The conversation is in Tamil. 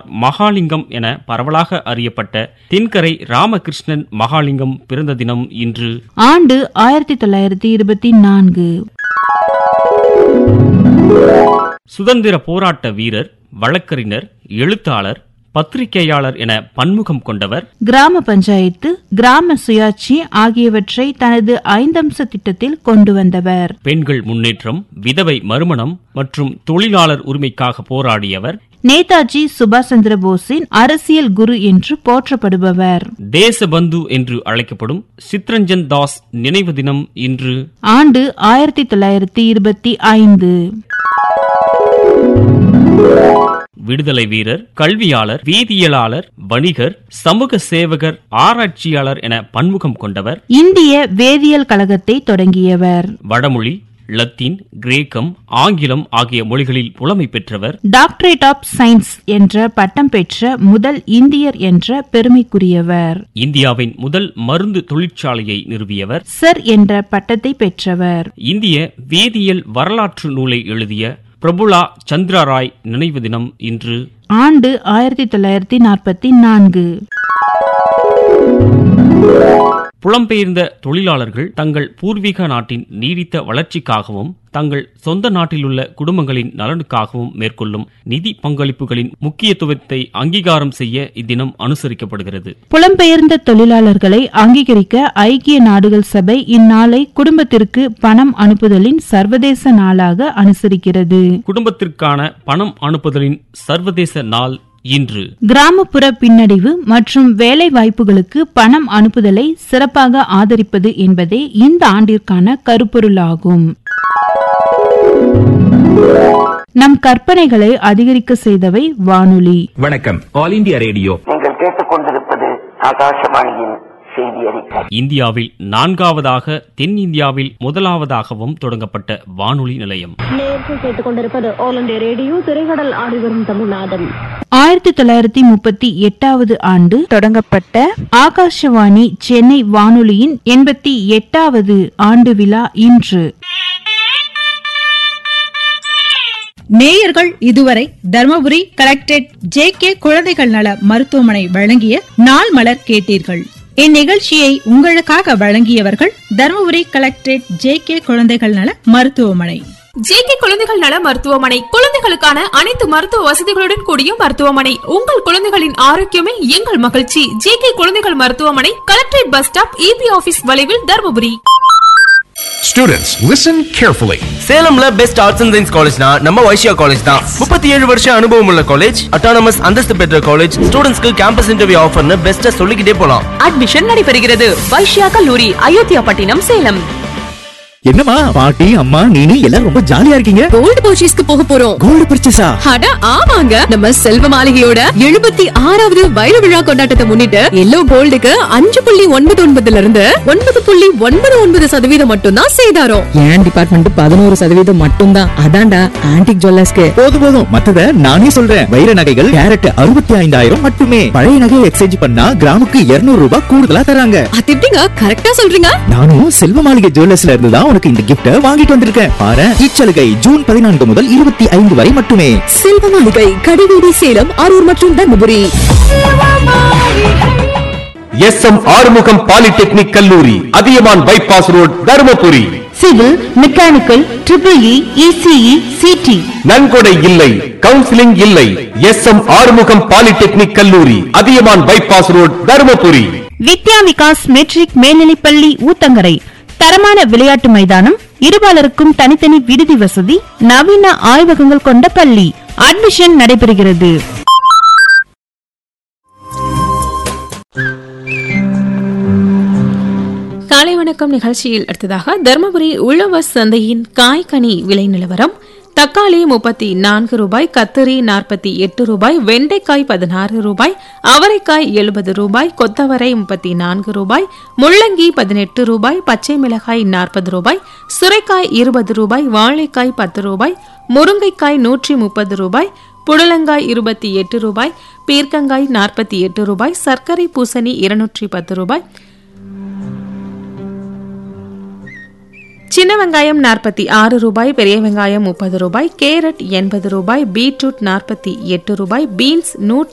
மகாலிங்கம் என பரவலாக அறியப்பட்ட தென்கரை ராமகிருஷ்ணன் மகாலிங்கம் பிறந்த தினம் இன்று ஆண்டு ஆயிரத்தி தொள்ளாயிரத்தி இருபத்தி நான்கு சுதந்திர போராட்ட வீரர் வழக்கறிஞர் எழுத்தாளர் பத்திரிகையாளர் என பன்முகம் கொண்டவர் கிராம பஞ்சாயத்து கிராம சுயாட்சி ஆகியவற்றை தனது ஐந்தம்ச திட்டத்தில் கொண்டு வந்தவர் பெண்கள் முன்னேற்றம் விதவை மறுமணம் மற்றும் தொழிலாளர் உரிமைக்காக போராடியவர் நேதாஜி சுபாஷ் சந்திர போஸின் அரசியல் குரு என்று போற்றப்படுபவர் தேசபந்து என்று அழைக்கப்படும் சித்ரஞ்சன் தாஸ் நினைவு தினம் இன்று ஆண்டு ஆயிரத்தி தொள்ளாயிரத்தி இருபத்தி ஐந்து விடுதலை வீரர் கல்வியாளர் வேதியியலாளர் வணிகர் சமூக சேவகர் ஆராய்ச்சியாளர் என பன்முகம் கொண்டவர் இந்திய வேதியியல் கழகத்தை தொடங்கியவர் வடமொழி லத்தீன் கிரேக்கம் ஆங்கிலம் ஆகிய மொழிகளில் புலமை பெற்றவர் டாக்டரேட் ஆப் சயின்ஸ் என்ற பட்டம் பெற்ற முதல் இந்தியர் என்ற பெருமைக்குரியவர் இந்தியாவின் முதல் மருந்து தொழிற்சாலையை நிறுவியவர் சர் என்ற பட்டத்தை பெற்றவர் இந்திய வேதியியல் வரலாற்று நூலை எழுதிய பிரபுலா சந்திரா ராய் நினைவு தினம் இன்று ஆண்டு ஆயிரத்தி தொள்ளாயிரத்தி நாற்பத்தி நான்கு புலம்பெயர்ந்த தொழிலாளர்கள் தங்கள் பூர்வீக நாட்டின் நீடித்த வளர்ச்சிக்காகவும் தங்கள் சொந்த நாட்டிலுள்ள குடும்பங்களின் நலனுக்காகவும் மேற்கொள்ளும் நிதி பங்களிப்புகளின் முக்கியத்துவத்தை அங்கீகாரம் செய்ய இத்தினம் அனுசரிக்கப்படுகிறது புலம்பெயர்ந்த தொழிலாளர்களை அங்கீகரிக்க ஐக்கிய நாடுகள் சபை இந்நாளை குடும்பத்திற்கு பணம் அனுப்புதலின் சர்வதேச நாளாக அனுசரிக்கிறது குடும்பத்திற்கான பணம் அனுப்புதலின் சர்வதேச நாள் இன்று கிராமப்புற பின்னடைவு மற்றும் வேலை வாய்ப்புகளுக்கு பணம் அனுப்புதலை சிறப்பாக ஆதரிப்பது என்பதே இந்த ஆண்டிற்கான கருப்பொருளாகும் நம் கற்பனைகளை அதிகரிக்க செய்தவை வானொலி வணக்கம் ஆல் இந்தியா ரேடியோ நீங்கள் கேட்டுக்கொண்டிருப்பது ஆகாசவாணியின் செய்தி அறிக்கை இந்தியாவில் நான்காவதாக தென்னிந்தியாவில் முதலாவதாகவும் தொடங்கப்பட்ட வானொலி நிலையம் நேர்கள் கேட்டுக்கொண்டிருப்பது ஆல் இண்டியா ரேடியோ திரைக்கடல் ஆடிவரும் தமிழ்நாதன் ஆயிரத்தி தொள்ளாயிரத்தி முப்பத்தி எட்டாவது ஆண்டு தொடங்கப்பட்ட ஆகாஷவாணி சென்னை வானொலியின் எண்பத்தி எட்டாவது ஆண்டு விழா இன்று நேயர்கள் இதுவரை தர்மபுரி கலெக்டரேட் ஜே கே குழந்தைகள் நல மருத்துவமனை வழங்கிய நாள் மலர் கேட்டீர்கள் இந்நிகழ்ச்சியை உங்களுக்காக வழங்கியவர்கள் தர்மபுரி கலெக்டரேட் ஜே கே குழந்தைகள் நல மருத்துவமனை ஜேகே குழந்தைகள் நல மருத்துவமனை குழந்தைகளுக்கான அனைத்து மருத்துவ வசதிகளுடன் கூடிய மருத்துவமனை உங்கள் குழந்தைகளின் ஆரோக்கியமே எங்கள் மகிழ்ச்சி ஜேகே குழந்தைகள் மருத்துவமனை collectorate bus stop EB office வளைவில் தருமபுரி Students, listen carefully. சேலம்ல பெஸ்ட் ஆர்ட்ஸ் அண்ட் சயின்ஸ் காலேஜ்னா நம்ம வைஷ்யா காலேஜ் தான் முப்பத்தி ஏழு வருஷம் அனுபவம் உள்ள காலேஜ் அட்டானமஸ் அந்தஸ்து பெற்ற காலேஜ் ஸ்டூடெண்ட்ஸ்க்கு கேம்பஸ் இன்டர்வியூ ஆஃபர்னு பெஸ்ட்டா சொல்லிக்கிட்டே போலாம் அட்மிஷன் நடைபெறுகிறது வைஷ்யா கல்லூரி அயோத்தியா பட்டினம் சேலம் என்னம்மா பாட்டி அம்மா நீனு எல்லாரும் ரொம்ப ஜாலியா இருக்கீங்க கோல்டு பர்ச்சேஸ்க்கு போக போறோம் கோல்டு பர்ச்சேஸா அட ஆமாங்க நம்ம செல்வ மாளிகையோட எழுபத்தி ஆறாவது வைர விழா கொண்டாட்டத்தை முன்னிட்டு எல்லோ கோல்டுக்கு அஞ்சு புள்ளி ஒன்பது ஒன்பதுல இருந்து ஒன்பது புள்ளி ஒன்பது ஒன்பது சதவீதம் மட்டும்தான் சேதாரம் என் டிபார்ட்மெண்ட் பதினோரு சதவீதம் மட்டும்தான் அதான்டா ஆன்டிக் ஜுவல்லர்ஸ்க்கு போதும் போதும் மத்தத நானே சொல்றேன் வைர நகைகள் கேரட் அறுபத்தி ஐந்தாயிரம் மட்டுமே பழைய நகையை எக்ஸ்சேஞ்ச் பண்ணா கிராமுக்கு இருநூறு ரூபாய் கூடுதலா தராங்க அது எப்படிங்க கரெக்டா சொல்றீங்க நானும் செல்வ மாளிகை ஜுவல்லர்ஸ்ல இருந்து தான் உனக்கு இந்த கிஃப்ட வாங்கிட்டு வந்திருக்கேன் பாரு இச்சலுகை ஜூன் பதினான்கு முதல் இருபத்தி ஐந்து வரை மட்டுமே செல்வ மாளிகை கடிவீதி சேலம் அரூர் மற்றும் Dharmapuri S M Arumugam polytechnic கல்லூரி Athiyaman bypass road Dharmapuri civil mechanical triple E ECE CT நன்கொடை இல்லை கவுன்சிலிங் இல்லை எஸ் எம் ஆறுமுகம் பாலிடெக்னிக் கல்லூரி Athiyaman bypass road Dharmapuri Vidya Vikas matric மேல்நிலைப்பள்ளி ஊத்தங்கரை தரமான விளையாட்டு மைதானம் இருபாலருக்கும் தனித்தனி விடுதி வசதி நவீன ஆய்வகங்கள் கொண்ட பள்ளி அட்மிஷன் நடைபெறுகிறது காலை வணக்கம் நிகழ்ச்சியில் அடுத்ததாக தருமபுரி உழவர் சந்தையின் காய்கனி விலை நிலவரம் தக்காளி முப்பத்தி நான்கு ரூபாய் கத்திரி நாற்பத்தி எட்டு ரூபாய் வெண்டைக்காய் பதினாறு ரூபாய் அவரைக்காய் எழுபது ரூபாய் கொத்தவரை முப்பத்தி நான்கு ரூபாய் முள்ளங்கி பதினெட்டு ரூபாய் பச்சை மிளகாய் நாற்பது ரூபாய் சுரைக்காய் இருபது ரூபாய் வாழைக்காய் பத்து ரூபாய் முருங்கைக்காய் நூற்றி முப்பது ரூபாய் புடலங்காய் இருபத்தி எட்டு ரூபாய் பீர்க்கங்காய் நாற்பத்தி எட்டு ரூபாய் சர்க்கரை பூசணி இருநூற்றி பத்து ரூபாய் சின்ன வெங்காயம் நாற்பத்தி ஆறு ரூபாய் பெரிய வெங்காயம் முப்பது ரூபாய் கேரட் எண்பது ரூபாய் பீட்ரூட் நாற்பத்தி எட்டு ரூபாய் பீன்ஸ் நூற்றி